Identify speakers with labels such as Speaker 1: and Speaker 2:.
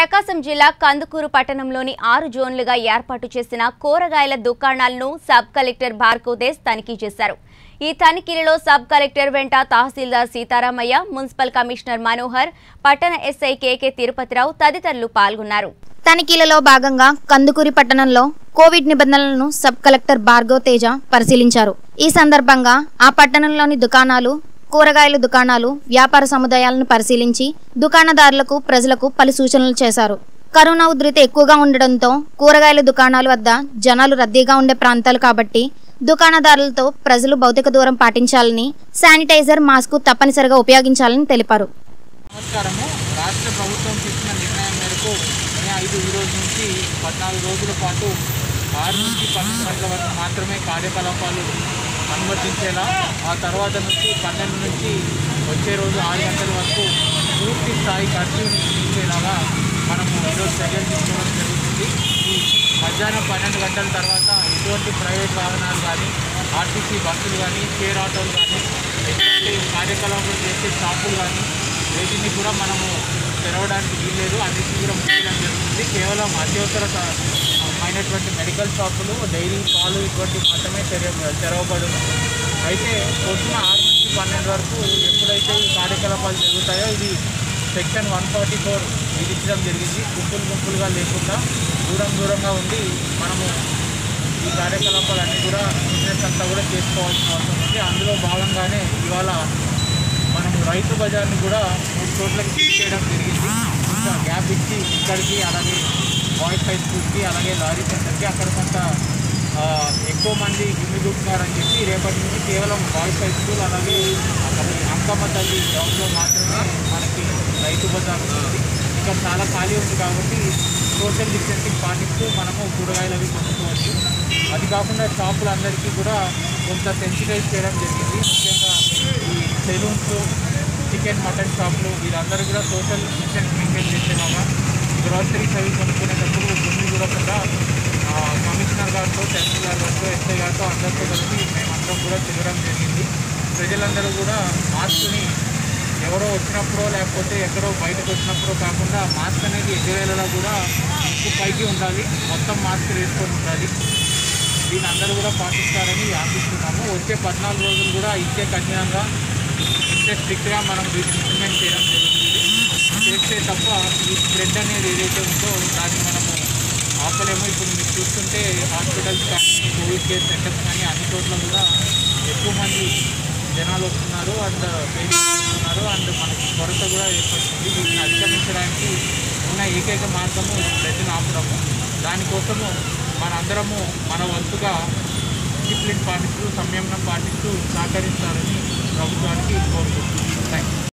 Speaker 1: ప్రకాశం జిల్లా కందుకూరు పట్టణంలోని ఆరు జోన్లుగా ఏర్పాటు చేసిన కూరగాయల దుకాణాలను సబ్ కలెక్టర్ భార్గవ్ దేశ్ తనిఖీ చేశారు ఈ తనిఖీలలో సబ్ కలెక్టర్ వెంట తహసీల్దార్ సీతారామయ్య మున్సిపల్ కమిషనర్ మనోహర్ పట్టణ ఎస్ఐ కేకే తిరుపతిరావు తదితరులు పాల్గొన్నారు
Speaker 2: తనిఖీలలో భాగంగా కందుకూరి పట్టణంలో కోవిడ్ నిబంధనలను సబ్ కలెక్టర్ భార్గవ్ తేజ పరిశీలించారు ఈ సందర్భంగా ఆ పట్టణంలోని దుకాణాలు కూరగాయల దుకాణాలు వ్యాపార సముదాయాలను పరిశీలించి దుకాణదారులకు ప్రజలకు పలు సూచనలు చేశారు కరోనా ఉధృతి ఎక్కువగా ఉండడంతో కూరగాయల దుకాణాల వద్ద జనాలు రద్దీగా ఉండే ప్రాంతాలు కాబట్టి దుకాణదారులతో ప్రజలు భౌతిక దూరం పాటించాలని శానిటైజర్ మాస్క్ తప్పనిసరిగా ఉపయోగించాలని తెలిపారు
Speaker 3: నమస్కారము రాష్ట్ర ప్రభుత్వం తీసుకున్న నిర్ణయం మేరకు మే ఐదు ఈ రోజు నుంచి పద్నాలుగు రోజుల పాటు ఆరు నుంచి పన్నెండు గంటల వరకు మాత్రమే కార్యకలాపాలు అనుమతించేలా ఆ తర్వాత నుంచి పన్నెండు నుంచి వచ్చే రోజు ఆరు గంటల వరకు పూర్తి స్థాయి కర్ఫ్యూని ఇచ్చేలాగా మనము ఈరోజు చర్యలు తీసుకోవడం జరుగుతుంది ఈ మధ్యాహ్నం పన్నెండు గంటల తర్వాత ఎటువంటి ప్రైవేట్ వాహనాలు కానీ ఆర్టీసీ బస్సులు కానీ షేర్ ఆటోలు కానీ ఎటువంటి కార్యకలాపాలు చేసే షాపులు కానీ వీటిని కూడా మనము తెరవడానికి వీల్లేదు అన్నిటిని కూడా మూసేయడం జరుగుతుంది కేవలం అత్యవసర స- అయినటువంటి మెడికల్ షాపులు డైరీ పాలు ఇటువంటి మాత్రమే తెర తెరవబడును అయితే పొద్దున ఆరు నుంచి పన్నెండు వరకు ఎప్పుడైతే ఈ కార్యకలాపాలు జరుగుతాయో ఇది సెక్షన్ వన్ ఫార్టీ ఫోర్ విధించడం జరిగింది గుంపులు గుంపులుగా లేకుండా దూరం దూరంగా ఉండి మనము ఈ కార్యకలాపాలన్నీ కూడా బిజినెస్ అంతా కూడా చేసుకోవాల్సిన అవసరం ఉంది అందులో భాగంగానే ఇవాళ మనము రైతు బజార్ని కూడా మూడు చోట్లకి తీసేయడం జరిగింది ఇంకా గ్యాప్ ఇచ్చి ఇక్కడికి అలాగే బాయ్స్ హై స్కూల్కి అలాగే లారీ సెంటర్కి అక్కడ కొంత ఆ, ఎక్కువ మంది గుమిగూడుతున్నారని చెప్పి రేపటి నుంచి కేవలం బాయ్స్ హై స్కూల్ అలాగే అక్కడ అంకమ్మ తల్లి గ్రౌండ్లో మాత్రమే మనకి రైతు బజార్ ఉంటుంది ఇంకా చాలా ఖాళీ ఉంది కాబట్టి సోషల్ డిస్టెన్సింగ్ పాటిస్తూ మనము కూరగాయలు అవి కొనుక్కోవచ్చు అది కాకుండా షాపులందరికీ కూడా కొంత సెన్సిటైజ్ చేయడం జరిగింది ముఖ్యంగా ఈ సెలూన్స్ చికెన్ మటన్ షాపులు వీరందరూ కూడా సోషల్ డిస్టెన్స్ మెయింటైన్ చేసేలాగా గ్రాసరీస్ అవి కొనుక్కునేటప్పుడు గుండి చూడకుండా ఆ, కమిషనర్ గారితో తహసీల్దార్ గారితో ఎస్ఐ గారితో అందరితో కలిసి మేమందరం కూడా తిరగడం జరిగింది ప్రజలందరూ కూడా మాస్క్ని ఎవరో వచ్చినప్పుడో లేకపోతే ఎక్కడో బయటకు వచ్చినప్పుడో కాకుండా మాస్క్ అనేది ఎదురేలా కూడా ముక్కు పైకి ఉండాలి మొత్తం మాస్క్ వేసుకొని ఉండాలి దీని అందరూ కూడా పాటిస్తారని ఆశిస్తున్నాము వచ్చే పద్నాలుగు రోజులు కూడా ఇంతే కఠినంగా ఇంతే స్ట్రిక్ట్గా మనం వీటిని ఇంప్లిమెంట్ చేయడం జరుగుతుంది చేస్తే తప్ప ఈ స్ప్రెడ్ అనేది ఏదైతే ఉందో దాన్ని మనము ఆపలేము ఇప్పుడు మీరు చూస్తుంటే హాస్పిటల్స్ కానీ కోవిడ్ కేర్ సెంటర్స్ కానీ అన్ని చోట్ల కూడా ఎక్కువ మంది జనాలు వస్తున్నారు అండ్ పేషెంట్స్ వస్తున్నారు అండ్ మనకి కొరత కూడా ఏర్పడుతుంది వీటిని అధిగమించడానికి ఉన్న ఏకైక మార్గము స్ప్రెడ్ని ఆపడము దానికోసము మనందరము మన వంతుగా డిసిప్లిన్ పాటిస్తూ సంయమనం పాటిస్తూ సహకరిస్తారని ప్రభుత్వానికి కోరుకుంటున్నాం థ్యాంక్ యూ